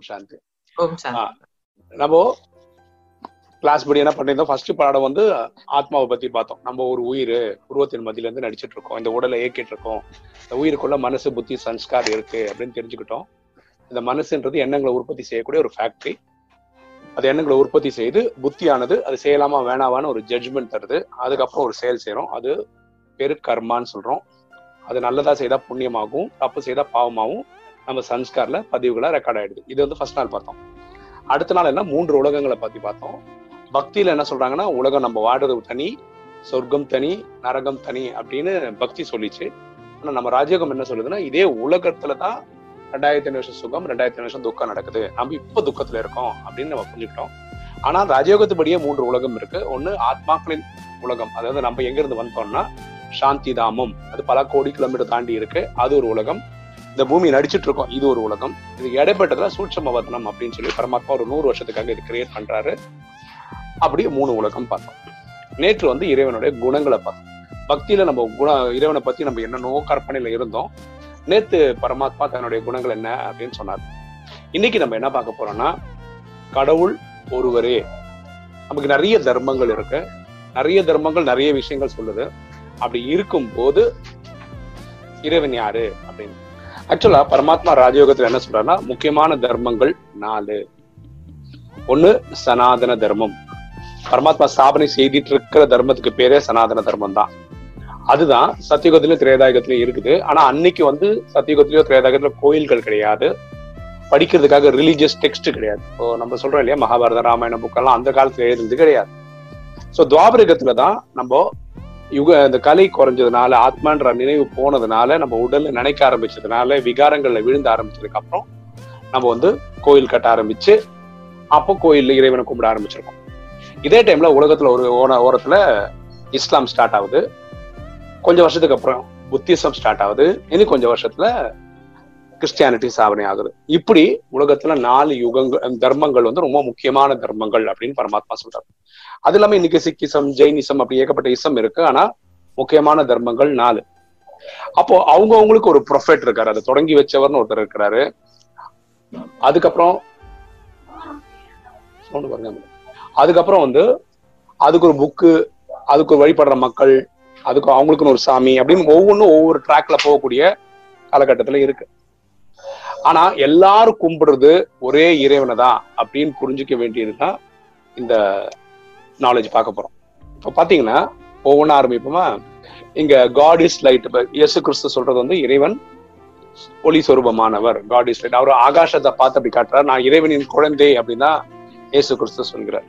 ஓம் சாந்தி ஓம் சாந்தி நம்ம கிளாஸ் படி என்ன பண்ணியிருந்தோம் ஃபர்ஸ்ட் பாடம் வந்து ஆத்மாவை பத்தி பார்த்தோம் நம்ம ஒரு உயிர் உருவத்தின் மத்தியில இருந்து நடிச்சிட்டு இருக்கோம் இந்த உடலை இயக்கிட்டு இருக்கோம் இந்த உயிருக்குள்ள மனசு புத்தி சன்ஸ்கார் இருக்கு அப்படின்னு தெரிஞ்சுக்கிட்டோம் இந்த மனசுன்றது எண்ணங்களை உற்பத்தி செய்யக்கூடிய ஒரு ஃபேக்டரி அது எண்ணங்களை உற்பத்தி செய்து புத்தியானது அது செய்யலாமா வேணாவான்னு ஒரு ஜட்ஜ்மெண்ட் தருது அதுக்கப்புறம் ஒரு செயல் செய்யறோம் அது பேரு கர்மான்னு சொல்றோம் அது நல்லதா செய்தா புண்ணியமாகவும் தப்பு செய்தா பாவமாகவும் நம்ம சன்ஸ்கார்ல பதிவுகளா ரெக்கார்ட் ஆயிடுது இது வந்து ஃபர்ஸ்ட் நாள் பார்த்தோம் அடுத்த நாள் என்ன மூன்று உலகங்களை பத்தி பார்த்தோம் பக்தியில என்ன சொல்றாங்கன்னா உலகம் நம்ம வாடுறது தனி சொர்க்கம் தனி நரகம் தனி அப்படின்னு பக்தி சொல்லிச்சு ஆனா நம்ம ராஜயோகம் என்ன சொல்லுதுன்னா இதே உலகத்துல தான் ரெண்டாயிரத்தி ஐநூறு வருஷம் சுகம் ரெண்டாயிரத்தி ஐநூறு வருஷம் துக்கம் நடக்குது நம்ம இப்ப துக்கத்துல இருக்கோம் அப்படின்னு நம்ம புரிஞ்சுக்கிட்டோம் ஆனா ராஜயோகத்துப்படியே மூன்று உலகம் இருக்கு ஒண்ணு ஆத்மாக்களின் உலகம் அதாவது நம்ம எங்க இருந்து வந்தோம்னா சாந்தி தாமம் அது பல கோடி கிலோமீட்டர் தாண்டி இருக்கு அது ஒரு உலகம் இந்த பூமி நடிச்சிட்டு இருக்கோம் இது ஒரு உலகம் இது இடைப்பட்டதுல சூட்சம வதனம் அப்படின்னு சொல்லி பரமாத்மா ஒரு நூறு வருஷத்துக்காக இது கிரியேட் பண்றாரு அப்படி மூணு உலகம் பார்த்தோம் நேற்று வந்து இறைவனுடைய குணங்களை பார்த்தோம் பக்தியில நம்ம குண இறைவனை பத்தி நம்ம என்னென்னோ கற்பனையில இருந்தோம் நேத்து பரமாத்மா தன்னுடைய குணங்கள் என்ன அப்படின்னு சொன்னார் இன்னைக்கு நம்ம என்ன பார்க்க போறோம்னா கடவுள் ஒருவரே நமக்கு நிறைய தர்மங்கள் இருக்கு நிறைய தர்மங்கள் நிறைய விஷயங்கள் சொல்லுது அப்படி இருக்கும் போது இறைவன் யாரு அப்படின்னு ஆக்சுவலா பரமாத்மா ராஜயோகத்துல என்ன சொல்றாருன்னா முக்கியமான தர்மங்கள் நாலு ஒண்ணு சனாதன தர்மம் பரமாத்மா ஸ்தாபனை செய்துட்டு இருக்கிற தர்மத்துக்கு பேரே சனாதன தர்மம் தான் அதுதான் சத்தியுகத்திலயும் திரேதாயுகத்திலயும் இருக்குது ஆனா அன்னைக்கு வந்து சத்தியுகத்திலயோ திரேதாயுகத்திலயோ கோயில்கள் கிடையாது படிக்கிறதுக்காக ரிலீஜியஸ் டெக்ஸ்ட் கிடையாது இப்போ நம்ம சொல்றோம் இல்லையா மகாபாரதம் ராமாயணம் புக்கெல்லாம் அந்த காலத்துல எழுதுனது கிடையாது சோ துவாபரகத்துல தான் நம்ம யுக இந்த கலை குறைஞ்சதுனால ஆத்மான்ற நினைவு போனதுனால நம்ம உடல்ல நினைக்க ஆரம்பிச்சதுனால விகாரங்கள்ல விழுந்து ஆரம்பிச்சதுக்கு அப்புறம் நம்ம வந்து கோயில் கட்ட ஆரம்பிச்சு அப்போ கோயில்ல இறைவனை கும்பிட ஆரம்பிச்சிருக்கோம் இதே டைம்ல உலகத்துல ஒரு ஓர ஓரத்துல இஸ்லாம் ஸ்டார்ட் ஆகுது கொஞ்சம் வருஷத்துக்கு அப்புறம் புத்திசம் ஸ்டார்ட் ஆகுது இனி கொஞ்சம் வருஷத்துல கிறிஸ்டியானிட்டி சாதனை ஆகுது இப்படி உலகத்துல நாலு யுகங்கள் தர்மங்கள் வந்து ரொம்ப முக்கியமான தர்மங்கள் அப்படின்னு பரமாத்மா சொல்றாரு அது இல்லாம இன்னைக்கு சிக்கிசம் ஜெயினிசம் அப்படி ஏகப்பட்ட இசம் இருக்கு ஆனா முக்கியமான தர்மங்கள் நாலு அப்போ அவங்க அவங்களுக்கு ஒரு ப்ரொஃபெட் இருக்காரு அதை தொடங்கி வச்சவர்னு ஒருத்தர் இருக்கிறாரு அதுக்கப்புறம் sound பாருங்க. அதுக்கப்புறம் வந்து அதுக்கு ஒரு புக்கு அதுக்கு ஒரு வழிபடுற மக்கள் அதுக்கு அவங்களுக்குன்னு ஒரு சாமி அப்படின்னு ஒவ்வொன்றும் ஒவ்வொரு ட்ராக்ல போகக்கூடிய காலகட்டத்துல இருக்கு ஆனா எல்லாரும் கும்பிடுறது ஒரே இறைவனை தான் அப்படின்னு புரிஞ்சுக்க வேண்டியதுதான் இந்த நாலேஜ் பார்க்க போறோம் இப்போ பாத்தீங்கன்னா ஒவ்வொன்றா ஆரம்பிப்போமா இங்க காட் இஸ் லைட் இயேசு கிறிஸ்து சொல்றது வந்து இறைவன் ஒளி சொரூபமானவர் காட் இஸ் லைட் அவர் ஆகாசத்தை பார்த்து அப்படி காட்டுறாரு நான் இறைவனின் குழந்தை அப்படின்னா இயேசு கிறிஸ்து சொல்கிறார்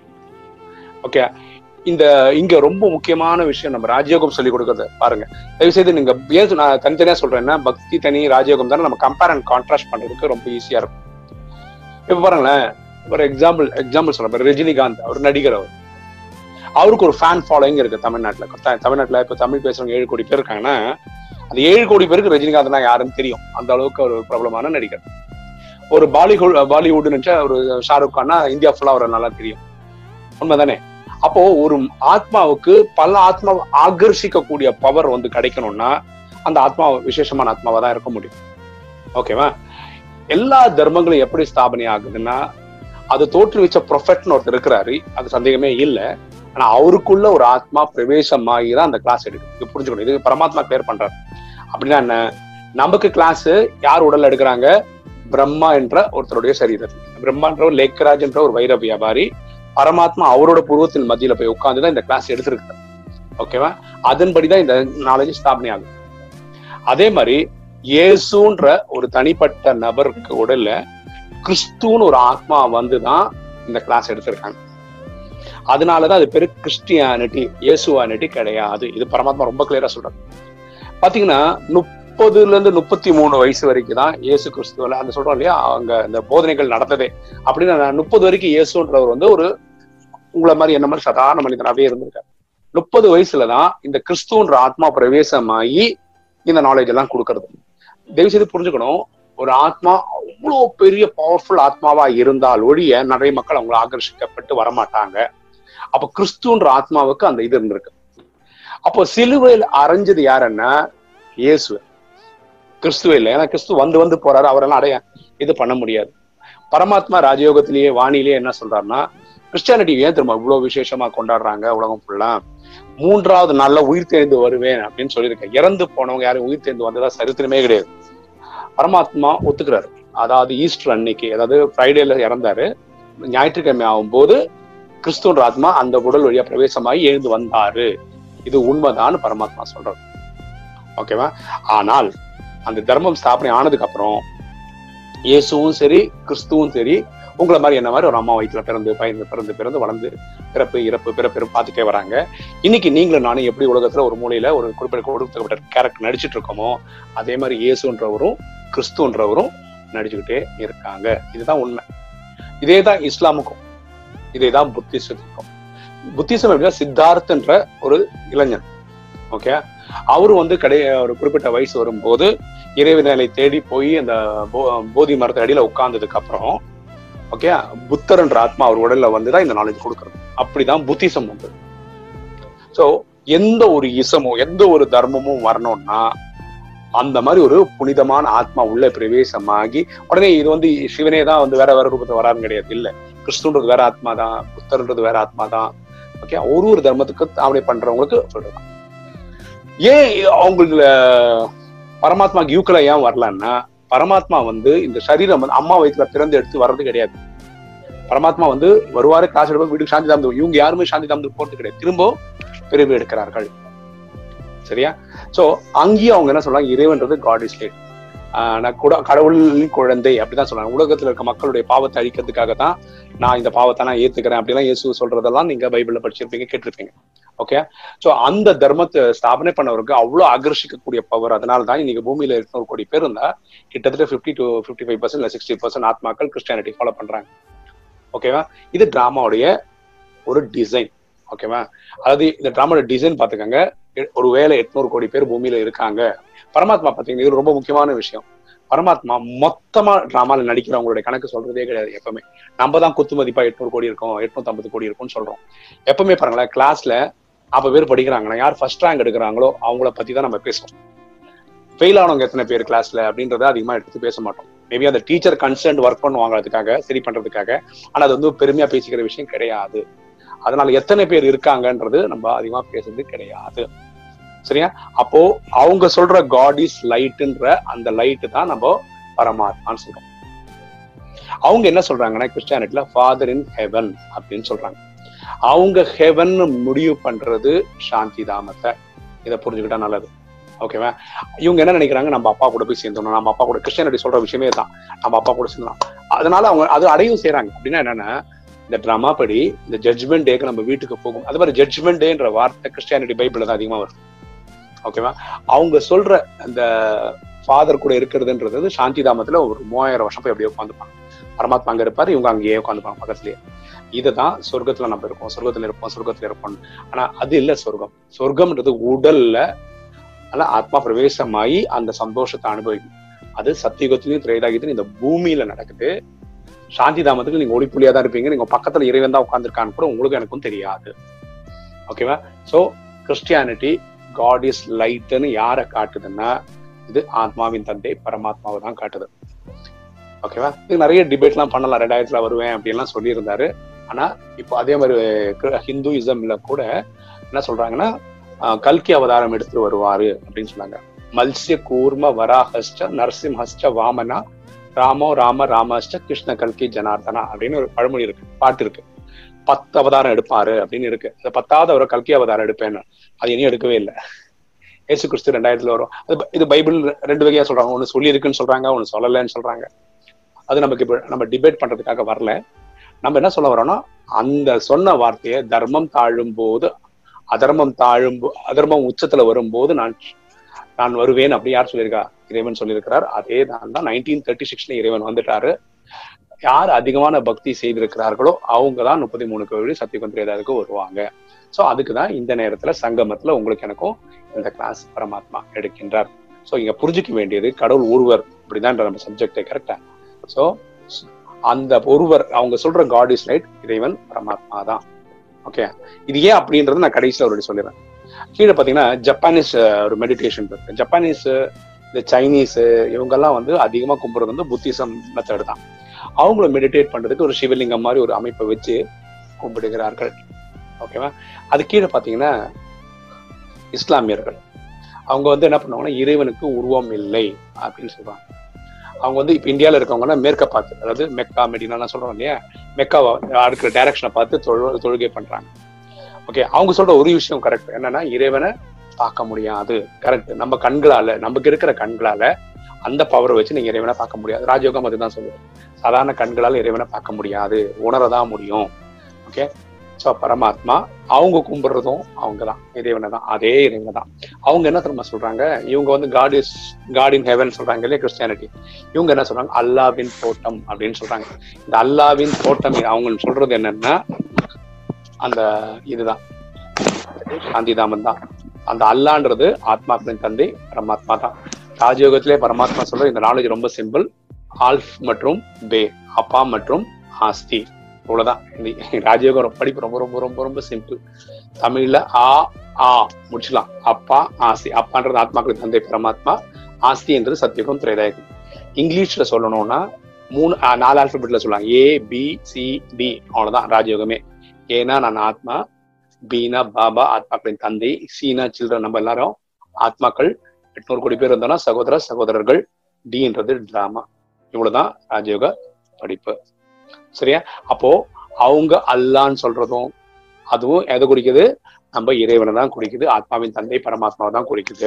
ஓகே இந்த இங்க ரொம்ப முக்கியமான விஷயம் நம்ம ராஜயோகம் சொல்லி கொடுக்கறது பாருங்க தயவு செய்து நீங்க ஏன் நான் தனித்தனியா சொல்றேன்னா பக்தி தனி ராஜயோகம் தானே நம்ம கம்பேர் அண்ட் கான்ட்ராஸ்ட் பண்றதுக்கு ரொம்ப ஈஸியா இருக்கும் இப்ப பாருங்களேன் ஒரு எக்ஸாம்பிள் எக்ஸாம்பிள் சொல்றேன் ரஜினிகாந்த் அவர் நடிகர் அவர் அவருக்கு ஒரு ஃபேன் ஃபாலோயிங் இருக்கு தமிழ்நாட்டுல த- தமிழ்நாட்டுல இப்ப தமிழ் பேசுறவங்க ஏழு கோடி பேர் இருக்காங்கன்னா அந்த ஏழு கோடி பேருக்கு ரஜினிகாந்த்னா யாருன்னு தெரியும் அந்த அளவுக்கு ஒரு பிரபலமான நடிகர் ஒரு பாலிவுட் பாலிவுட்னு நினைச்சா ஒரு ஷாருக் கான்னா இந்தியா ஃபுல்லா அவரை நல்லா தெரியும் உண்மைதானே அப்போ ஒரு ஆத்மாவுக்கு பல ஆத்மாவை ஆகர்ஷிக்கக்கூடிய பவர் வந்து கிடைக்கணும்னா அந்த ஆத்மா விசேஷமான ஆத்மாவா தான் இருக்க முடியும் ஓகேவா எல்லா தர்மங்களும் எப்படி ஸ்தாபனை ஆகுதுன்னா அது தோற்றுவிச்ச ப்ரொஃபெட்னு ஒருத்தர் இருக்கிறாரு அது சந்தேகமே இல்லை ஆனா அவருக்குள்ள ஒரு ஆத்மா பிரவேசமாகி தான் அந்த கிளாஸ் எடுக்குது இது புரிஞ்சுக்கணும் இது பரமாத்மா கிளியர் பண்றாரு அப்படின்னா என்ன நமக்கு கிளாஸ் யார் உடல்ல எடுக்கிறாங்க பிரம்மா என்ற ஒருத்தருடைய சரீரத்தில் பிரம்மான்ற ஒரு லேக்கராஜ் என்ற ஒரு வைர வியாபாரி பரமாத்மா அவரோட புருவத்தின் மத்தியில போய் உட்கார்ந்துதான் இந்த கிளாஸ் எடுத்திருக்காரு ஓகேவா அதன்படிதான் இந்த நாலேஜ் ஸ்தாபனை ஆகும் அதே மாதிரி இயேசுன்ற ஒரு தனிப்பட்ட நபருக்கு உடல்ல கிறிஸ்துன்னு ஒரு ஆத்மா வந்துதான் இந்த கிளாஸ் எடுத்திருக்காங்க அதனாலதான் அது பேரு கிறிஸ்டியானிட்டி இயேசுவானிட்டி கிடையாது இது பரமாத்மா ரொம்ப கிளியரா சொல்றாரு பாத்தீங்கன்னா முப்பதுல இருந்து முப்பத்தி மூணு வயசு வரைக்கும் தான் இயேசு கிறிஸ்துவல அந்த சொல்றோம் இல்லையா அவங்க இந்த போதனைகள் நடந்ததே அப்படின்னு நான் முப்பது வரைக்கும் இயேசுன்றவர் வந்து ஒரு உங்களை மாதிரி என்ன மாதிரி சாதாரண மனிதனாவே இருந்திருக்காரு முப்பது வயசுலதான் இந்த கிறிஸ்துன்ற ஆத்மா பிரவேசமாகி இந்த நாலேஜ் எல்லாம் கொடுக்கறது தயவு செய்து புரிஞ்சுக்கணும் ஒரு ஆத்மா அவ்வளோ பெரிய பவர்ஃபுல் ஆத்மாவா இருந்தால் ஒழிய நிறைய மக்கள் அவங்கள ஆகர்ஷிக்கப்பட்டு வரமாட்டாங்க அப்ப கிறிஸ்துன்ற ஆத்மாவுக்கு அந்த இது இருந்திருக்கு அப்போ சிலுவையில் அரைஞ்சது யாருன்னா இயேசு கிறிஸ்துவே இல்லை ஏன்னா கிறிஸ்து வந்து வந்து போறாரு அவரெல்லாம் அடைய இது பண்ண முடியாது பரமாத்மா ராஜயோகத்திலேயே வாணியிலேயே என்ன சொல்றாருன்னா கிறிஸ்டியானிட்டி ஏன் திரும்ப இவ்வளவு விசேஷமா கொண்டாடுறாங்க உலகம் ஃபுல்லா மூன்றாவது நாள்ல உயிர் தேர்ந்து வருவேன் அப்படின்னு சொல்லியிருக்கேன் இறந்து போனவங்க யாரும் உயிர் தேர்ந்து வந்ததா சரித்திரமே கிடையாது பரமாத்மா ஒத்துக்கிறாரு அதாவது ஈஸ்டர் அன்னைக்கு அதாவது ஃப்ரைடேல இறந்தாரு ஞாயிற்றுக்கிழமை ஆகும்போது கிறிஸ்துவன்ற ஆத்மா அந்த உடல் வழியா பிரவேசமாகி எழுந்து வந்தாரு இது உண்மைதான் பரமாத்மா சொல்றாரு ஓகேவா ஆனால் அந்த தர்மம் ஸ்தாபனை ஆனதுக்கு அப்புறம் இயேசுவும் சரி கிறிஸ்துவும் சரி உங்களை மாதிரி என்ன மாதிரி ஒரு அம்மா வயிற்றுல பிறந்து பயந்து பிறந்து பிறந்து வளர்ந்து பிறப்பு இறப்பு பிறப்பு பார்த்துட்டே வராங்க இன்னைக்கு நீங்களும் நானும் எப்படி உலகத்துல ஒரு மூலையில ஒரு குறிப்பிட்ட கொடுக்கப்பட்ட கேரக்டர் நடிச்சிட்டு இருக்கோமோ அதே மாதிரி இயேசுன்றவரும் கிறிஸ்துன்றவரும் நடிச்சுக்கிட்டே இருக்காங்க இதுதான் உண்மை இதே தான் இஸ்லாமுக்கும் இதே தான் புத்திசத்துக்கும் புத்திசம் எப்படின்னா சித்தார்த்தன்ற ஒரு இளைஞன் ஓகே அவரு வந்து கடை ஒரு குறிப்பிட்ட வயசு வரும்போது இறைவனை தேடி போய் அந்த போதி மரத்து அடியில உட்கார்ந்ததுக்கு அப்புறம் ஓகே புத்தர்ன்ற ஆத்மா அவர் உடல்ல வந்துதான் இந்த நாலேஜ் கொடுக்கறது அப்படிதான் புத்திசம் வந்து சோ எந்த ஒரு இசமும் எந்த ஒரு தர்மமும் வரணும்னா அந்த மாதிரி ஒரு புனிதமான ஆத்மா உள்ள பிரவேசமாகி உடனே இது வந்து சிவனே தான் வந்து வேற வேற ரூபத்தை வராதுன்னு கிடையாது இல்ல கிறிஸ்துன்றது வேற ஆத்மா தான் புத்தர்ன்றது வேற ஆத்மா தான் ஓகே ஒரு ஒரு தர்மத்துக்கு அப்படி பண்றவங்களுக்கு சொல்றதான் ஏன் அவங்கள பரமாத்மா யூக்களை ஏன் வரலன்னா பரமாத்மா வந்து இந்த சரீரம் வந்து அம்மா வயிற்றுல பிறந்து எடுத்து வர்றது கிடையாது பரமாத்மா வந்து வருவாரு காசு எடுப்பாங்க வீட்டுக்கு சாந்தி தாமதம் இவங்க யாருமே சாந்தி தாமதம் போறது கிடையாது திரும்ப பிரிவு எடுக்கிறார்கள் சரியா சோ அங்கேயும் அவங்க என்ன சொல்றாங்க இறைவன்றது காட் இஸ் லேட் நான் கூட கடவுளின் குழந்தை அப்படிதான் சொல்றாங்க உலகத்துல இருக்க மக்களுடைய பாவத்தை அழிக்கிறதுக்காக தான் நான் இந்த பாவத்தை நான் ஏத்துக்கிறேன் அப்படிலாம் இயேசு சொல்றதெல்லாம் நீங்க பைபிள்ல படிச்சிருப்பீங்க கேட்டிருப்பீங்க ஓகே சோ அந்த தர்மத்தை ஸ்தாபனை பண்ணவருக்கு அவ்வளவு ஆகர்ஷிக்கக்கூடிய பவர் அதனால தான் இன்னைக்கு பூமியில இருக்கிற ஒரு கோடி பேர் இருந்தா கிட்டத்தட்ட fifty to fifty five percent இல்ல சிக்ஸ்டி பர்சன்ட் ஆத்மாக்கள் கிறிஸ்டியானிட்டி ஃபாலோ பண்றாங்க ஓகேவா இது டிராமாவுடைய ஒரு டிசைன் ஓகேவா அதாவது இந்த டிராமாவோட டிசைன் பாத்துக்கோங்க ஒரு வேலை எட்நூறு கோடி பேர் பூமியில இருக்காங்க பரமாத்மா பாத்தீங்கன்னா இது ரொம்ப முக்கியமான விஷயம் பரமாத்மா மொத்தமா டிராமால நடிக்கிறவங்களுடைய கணக்கு சொல்றதே கிடையாது எப்பவுமே நம்ம தான் குத்து மதிப்பா எட்நூறு கோடி இருக்கும் எட்நூத்தி ஐம்பது கோடி இருக்கும்னு சொல்றோம் எப்பவுமே பாருங்களேன் கிளாஸ்ல அப்ப பேர் படிக்கிறாங்கன்னா யார் ஃபர்ஸ்ட் ரேங்க் எடுக்கிறாங்களோ அவங்கள பத்தி தான் நம்ம பேசுவோம் ஃபெயில் ஆனவங்க எத்தனை பேர் கிளாஸ்ல அப்படின்றத அதிகமா எடுத்து பேச மாட்டோம் மேபி அந்த டீச்சர் கன்சர்ன் ஒர்க் பண்ணுவாங்க அதுக்காக சரி பண்றதுக்காக ஆனா அது வந்து பெருமையா பேசிக்கிற விஷயம் கிடையாது அதனால எத்தனை பேர் இருக்காங்கன்றது நம்ம அதிகமா பேசுறது கிடையாது சரியா அப்போ அவங்க சொல்ற காட் இஸ் லைட்ன்ற அந்த லைட் தான் நம்ம பரமாத்மான்னு சொல்றோம் அவங்க என்ன சொல்றாங்கன்னா கிறிஸ்டியானிட்டில ஃபாதர் இன் ஹெவன் அப்படின்னு சொல்றாங்க அவங்க ஹெவன் முடிவு பண்றது சாந்தி தாமத்தை இதை புரிஞ்சுக்கிட்டா நல்லது ஓகேவா இவங்க என்ன நினைக்கிறாங்க நம்ம அப்பா கூட போய் சேர்ந்தோம் நம்ம அப்பா கூட கிறிஸ்டியானிட்டி சொல்ற விஷயமே தான் நம்ம அப்பா கூட சேர்ந்தோம் அதனால அவங்க அது அடையும் செய்யறாங்க அப்படின்னா என்னன்னா இந்த ட்ராமா படி இந்த ஜட்ஜ்மெண்ட் டேக்கு நம்ம வீட்டுக்கு போகும் அது மாதிரி ஜட்ஜ்மெண்ட் டேன்ற வார்த்தை கிறிஸ்டியானிட்டி பைபிள்ல தான் அதிகமா வரும் ஓகேவா அவங்க சொல்ற அந்த ஃபாதர் கூட இருக்கிறதுன்றது சாந்தி தாமத்துல ஒரு மூவாயிரம் வருஷம் போய் அப்படியே உட்காந்துப்பாங்க பரமாத்மா அங்க இருப்பாரு இவங்க அங்கேயே உட்காந்துப்பாங்க பக்கத்துலயே இதுதான் சொர்க்கத்துல நம்ம இருக்கோம் சொர்க்கத்துல இருப்போம் சொர்க்கத்துல இருப்போம் ஆனா அது இல்ல சொர்க்கம் சொர்க்கம்ன்றது உடல்ல ஆனா ஆத்மா பிரவேசமாயி அந்த சந்தோஷத்தை அனுபவிக்கும் அது சத்தியுகத்திலையும் திரைதாகத்திலும் இந்த பூமியில நடக்குது சாந்தி தாமத்துக்கு நீங்க ஒளிப்புள்ளியா தான் இருப்பீங்க நீங்க பக்கத்துல இறைவன் தான் உட்காந்துருக்கான்னு கூட உங்களுக்கு எனக்கும் தெரியாது ஓகேவா சோ கிறிஸ்டியானிட்டி காட் இஸ் லைட்னு யாரை காட்டுதுன்னா இது ஆத்மாவின் தந்தை பரமாத்மாவை தான் காட்டுது ஓகேவா இது நிறைய டிபேட்லாம் பண்ணலாம் ரெண்டாயிரத்துல வருவேன் அப்படின்லாம் சொல்லியிருந்தாரு ஆனா இப்போ அதே மாதிரி ஹிந்துயிசம்ல கூட என்ன சொல்றாங்கன்னா கல்கி அவதாரம் எடுத்து வருவாரு அப்படின்னு சொன்னாங்க மல்சிய கூர்ம வராஹஸ்ட நரசிம்ஹஸ்ட வாமனா ராமோ ராம ராமஸ்ட கிருஷ்ண கல்கி ஜனார்தனா அப்படின்னு ஒரு பழமொழி இருக்கு பாட்டு இருக்கு பத்து அவதாரம் எடுப்பாரு அப்படின்னு இருக்கு அந்த பத்தாவது அவரை கல்கி அவதாரம் எடுப்பேன்னு அது இனியும் எடுக்கவே இல்லை ஏசு கிறிஸ்து ரெண்டாயிரத்துல வரும் அது இது பைபிள் ரெண்டு வகையா சொல்றாங்க ஒன்னு சொல்லி இருக்குன்னு சொல்றாங்க ஒன்னு சொல்லலைன்னு சொல்றாங்க அது நமக்கு இப்ப நம்ம டிபேட் பண்றதுக்காக வரல நம்ம என்ன சொல்ல வரோம்னா அந்த சொன்ன வார்த்தையை தர்மம் தாழும் போது அதர்மம் தாழும் அதர்மம் உச்சத்துல வரும்போது நான் நான் வருவேன் அப்படி யார் சொல்லியிருக்கா இறைவன் சொல்லியிருக்கிறார் அதே தான் தான் நைன்டீன் தேர்ட்டி சிக்ஸ்ல இறைவன் வந்துட்டாரு யார் அதிகமான பக்தி செய்திருக்கிறார்களோ அவங்க தான் முப்பத்தி மூணு கோவில் சத்தியகுந்திரேதாவுக்கு வருவாங்க சோ அதுக்கு தான் இந்த நேரத்துல சங்கமத்துல உங்களுக்கு எனக்கும் இந்த கிளாஸ் பரமாத்மா எடுக்கின்றார் சோ இங்க புரிஞ்சுக்க வேண்டியது கடவுள் ஒருவர் இப்படிதான் நம்ம சப்ஜெக்டே கரெக்டா சோ அந்த ஒருவர் அவங்க சொல்ற காட் இஸ் லைட் இறைவன் பரமாத்மா தான் ஓகே இது ஏன் அப்படின்றது நான் கடைசியில் ஒரு சொல்லிடுறேன் கீழே பாத்தீங்கன்னா ஜப்பானீஸ் ஒரு மெடிடேஷன் இருக்கு ஜப்பானீஸ் இந்த சைனீஸ் இவங்கெல்லாம் வந்து அதிகமா கும்பிடுறது வந்து புத்திசம் மெத்தட் தான் அவங்கள மெடிடேட் பண்றதுக்கு ஒரு சிவலிங்கம் மாதிரி ஒரு அமைப்பை வச்சு கும்பிடுகிறார்கள் ஓகேவா அது கீழே பாத்தீங்கன்னா இஸ்லாமியர்கள் அவங்க வந்து என்ன பண்ணுவாங்கன்னா இறைவனுக்கு உருவம் இல்லை அப்படின்னு சொல்றாங்க அவங்க வந்து இப்ப இந்தியால இருக்கவங்கன்னா மேற்க பார்த்து அதாவது மெக்கா மெடினா சொல்றோம் இல்லையா மெக்காவை அடுக்கிற டைரக்ஷனை பார்த்து தொழு தொழுகை பண்றாங்க ஓகே அவங்க சொல்ற ஒரு விஷயம் கரெக்ட் என்னன்னா இறைவனை பார்க்க முடியாது கரெக்ட் நம்ம கண்களால நமக்கு இருக்கிற கண்களால அந்த பவரை வச்சு நீங்க இறைவனை பார்க்க முடியாது ராஜயோகம் அதுதான் சொல்லுவோம் சாதாரண கண்களால் இறைவனை பார்க்க முடியாது உணரதான் முடியும் ஓகே ஸோ பரமாத்மா அவங்க கும்பிடுறதும் அவங்க தான் இறைவனை தான் அதே இறைவனை தான் அவங்க என்ன தெரியுமா சொல்றாங்க இவங்க வந்து God is God in heaven சொல்றாங்க இல்லையா கிறிஸ்டியானிட்டி இவங்க என்ன சொல்றாங்க அல்லாவின் தோட்டம் அப்படின்னு சொல்றாங்க இந்த அல்லாவின் தோட்டம் அவங்க சொல்றது என்னன்னா அந்த இதுதான் சாந்திதாமன் தான் அந்த அல்லான்றது ஆத்மாக்களின் தந்தை பரமாத்மா தான் ராஜயோகத்திலே பரமாத்மா சொல்ற இந்த நாலேஜ் ரொம்ப சிம்பிள் ஆல்ஃப் மற்றும் பே அப்பா மற்றும் ஆஸ்தி இவ்வளவுதான் இந்த ராஜயோகம் படிப்பு ரொம்ப ரொம்ப ரொம்ப ரொம்ப சிம்பிள் தமிழ்ல ஆ ஆ முடிச்சுலாம் அப்பா ஆஸ்தி அப்பான்றது ஆத்மாக்களின் தந்தை பரமாத்மா ஆஸ்தி என்றது சத்தியகம் திரைதாயகம் இங்கிலீஷ்ல சொல்லணும்னா மூணு ஆ, நாலு ஆல்பபெட்ல சொல்லலாம் ஏ பி சி டி அவ்வளவுதான் ராஜயோகமே ஏன்னா நான் ஆத்மா பீனா பாபா ஆத்மாக்களின் தந்தை சீனா சில்ட்ரன் நம்ம எல்லாரும் ஆத்மாக்கள் எட்நூறு கோடி பேர் இருந்தோம்னா சகோதர சகோதரர்கள் டின்றது டிராமா இவ்வளவுதான் ராஜயோக படிப்பு சரியா அப்போ அவங்க அல்லான்னு சொல்றதும் அதுவும் எதை குறிக்குது நம்ம இறைவனை தான் குறிக்குது ஆத்மாவின் தந்தை பரமாத்மாவை தான் குறிக்குது